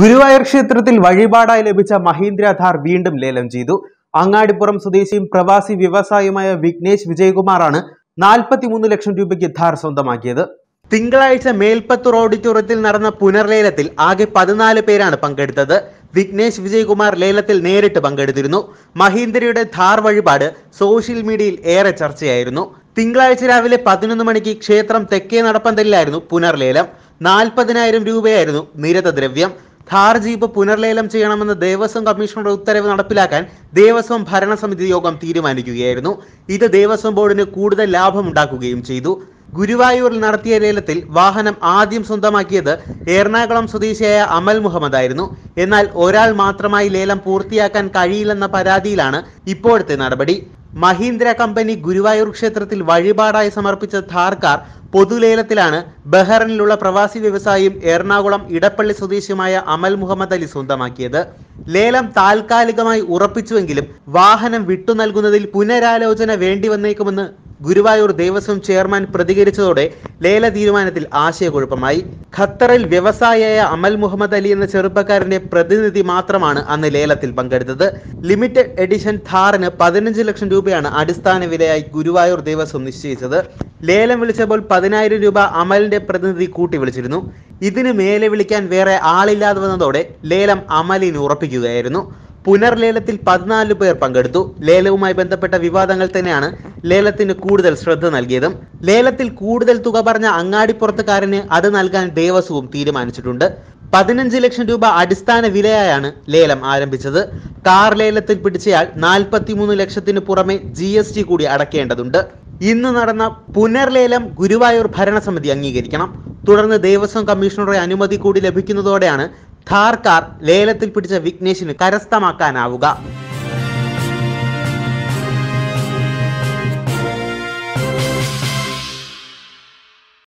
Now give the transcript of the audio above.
ഗുരുവായൂർ ക്ഷേത്രത്തിൽ വഴിപാടായി ലഭിച്ച മഹീന്ദ്ര ഥാർ വീണ്ടും ലേലം ചെയ്തു അങ്ങാടിപ്പുറം സ്വദേശിയും പ്രവാസി വ്യവസായിയുമായ വിഘ്നേഷ് വിജയകുമാറാണ് നാൽപ്പത്തിമൂന്ന് ലക്ഷം രൂപയ്ക്ക് ഥാർ സ്വന്തമാക്കിയത് തിങ്കളാഴ്ച മേൽപ്പത്തൂർ ഓഡിറ്റോറിയത്തിൽ നടന്ന പുനർലേലത്തിൽ ആകെ പതിനാല് പേരാണ് പങ്കെടുത്തത് വിഘ്നേഷ് വിജയകുമാർ ലേലത്തിൽ നേരിട്ട് പങ്കെടുത്തിരുന്നു മഹീന്ദ്രയുടെ ഥാർ വഴിപാട് സോഷ്യൽ മീഡിയയിൽ ഏറെ ചർച്ചയായിരുന്നു തിങ്കളാഴ്ച രാവിലെ പതിനൊന്ന് മണിക്ക് ക്ഷേത്രം തെക്കേ നടപ്പന്തലിലായിരുന്നു പുനർലേലം നാൽപ്പതിനായിരം രൂപയായിരുന്നു നിരത ദ്രവ്യം ഥാർ ജീപ്പ് പുനർലേലം ചെയ്യണമെന്ന് ദേവസ്വം കമ്മീഷണറുടെ ഉത്തരവ് നടപ്പിലാക്കാൻ ദേവസ്വം ഭരണസമിതി യോഗം തീരുമാനിക്കുകയായിരുന്നു ഇത് ദേവസ്വം ബോർഡിന് കൂടുതൽ ലാഭമുണ്ടാക്കുകയും ചെയ്തു ഗുരുവായൂരിൽ നടത്തിയ ലേലത്തിൽ വാഹനം ആദ്യം സ്വന്തമാക്കിയത് എറണാകുളം സ്വദേശിയായ അമൽ മുഹമ്മദ് ആയിരുന്നു എന്നാൽ ഒരാൾ മാത്രമായി ലേലം പൂർത്തിയാക്കാൻ കഴിയില്ലെന്ന പരാതിയിലാണ് ഇപ്പോഴത്തെ നടപടി മഹീന്ദ്ര കമ്പനി ഗുരുവായൂർ ക്ഷേത്രത്തിൽ വഴിപാടായി സമർപ്പിച്ച ഥാർ കാർ പൊതുലേലത്തിലാണ് ബഹ്റിനിലുള്ള പ്രവാസി വ്യവസായിയും എറണാകുളം ഇടപ്പള്ളി സ്വദേശിയുമായ അമൽ മുഹമ്മദ് അലി സ്വന്തമാക്കിയത് ലേലം താൽക്കാലികമായി ഉറപ്പിച്ചുവെങ്കിലും വാഹനം വിട്ടു നൽകുന്നതിൽ പുനരാലോചന വേണ്ടി വന്നേക്കുമെന്ന് ഗുരുവായൂർ ദേവസ്വം ചെയർമാൻ പ്രതികരിച്ചതോടെ ലേല തീരുമാനത്തിൽ ആശയക്കുഴപ്പമായി ഖത്തറിൽ വ്യവസായിയായ അമൽ മുഹമ്മദ് അലി എന്ന ചെറുപ്പക്കാരന്റെ പ്രതിനിധി മാത്രമാണ് അന്ന് ലേലത്തിൽ പങ്കെടുത്തത് ലിമിറ്റഡ് എഡിഷൻ ഥാറിന് പതിനഞ്ച് ലക്ഷം രൂപയാണ് അടിസ്ഥാന വിലയായി ഗുരുവായൂർ ദേവസ്വം നിശ്ചയിച്ചത് ലേലം വിളിച്ചപ്പോൾ പതിനായിരം രൂപ അമലിന്റെ പ്രതിനിധി കൂട്ടി വിളിച്ചിരുന്നു ഇതിന് മേലെ വിളിക്കാൻ വേറെ ആളില്ലാതെ വന്നതോടെ ലേലം അമലിന് ഉറപ്പിക്കുകയായിരുന്നു പുനർലേലത്തിൽ പതിനാല് പേർ പങ്കെടുത്തു ലേലവുമായി ബന്ധപ്പെട്ട വിവാദങ്ങൾ തന്നെയാണ് ലേലത്തിന് കൂടുതൽ ശ്രദ്ധ നൽകിയതും ലേലത്തിൽ കൂടുതൽ തുക പറഞ്ഞ അങ്ങാടിപ്പുറത്തുകാരന് അത് നൽകാൻ ദേവസ്വവും തീരുമാനിച്ചിട്ടുണ്ട് പതിനഞ്ച് ലക്ഷം രൂപ അടിസ്ഥാന വിലയായാണ് ലേലം ആരംഭിച്ചത് കാർ ലേലത്തിൽ പിടിച്ചയാൾ നാൽപ്പത്തിമൂന്ന് ലക്ഷത്തിന് പുറമെ ജി എസ് ടി കൂടി അടക്കേണ്ടതുണ്ട് ഇന്ന് നടന്ന പുനർലേലം ഗുരുവായൂർ ഭരണസമിതി അംഗീകരിക്കണം തുടർന്ന് ദേവസ്വം കമ്മീഷണറുടെ അനുമതി കൂടി ലഭിക്കുന്നതോടെയാണ് ഥാർ കാർ ലേലത്തിൽ പിടിച്ച വിഘ്നേഷിന് കരസ്ഥമാക്കാനാവുക